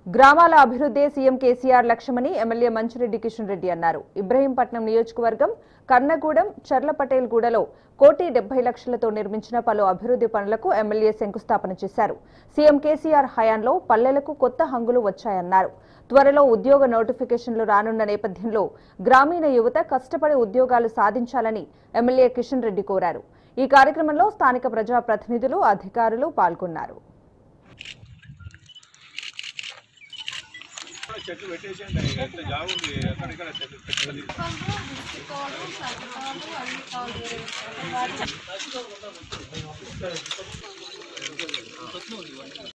గ్రామాల అభివృద్ధి సీఎం కేసీఆర్ లక్ష్యమని ఎమ్మెల్యే మంచిరెడ్డి కిషన్ రెడ్డి అన్నారు ఇబ్రహీంపట్నం నియోజకవర్గం కర్నగూడెం చర్లపటేల్గూడలో కోటి డెబ్బై లక్షలతో నిర్మించిన పలు అభివృద్ధి పనులకు ఎమ్మెల్యే శంకుస్థాపన చేశారు సీఎం కేసీఆర్ హయాంలో పల్లెలకు కొత్త హంగులు వచ్చాయన్నారు త్వరలో ఉద్యోగ నోటిఫికేషన్లు రానున్న నేపథ్యంలో గ్రామీణ యువత కష్టపడి ఉద్యోగాలు సాధించాలని ఎమ్మెల్యే కిషన్ రెడ్డి కోరారు ఈ కార్యక్రమంలో స్థానిక ప్రజాప్రతినిధులు అధికారులు పాల్గొన్నారు చెట్లు పెట్టేసేయండి ఎంత జాగుంది ఎక్కడిక్కడ చెట్లు పెట్టుకొని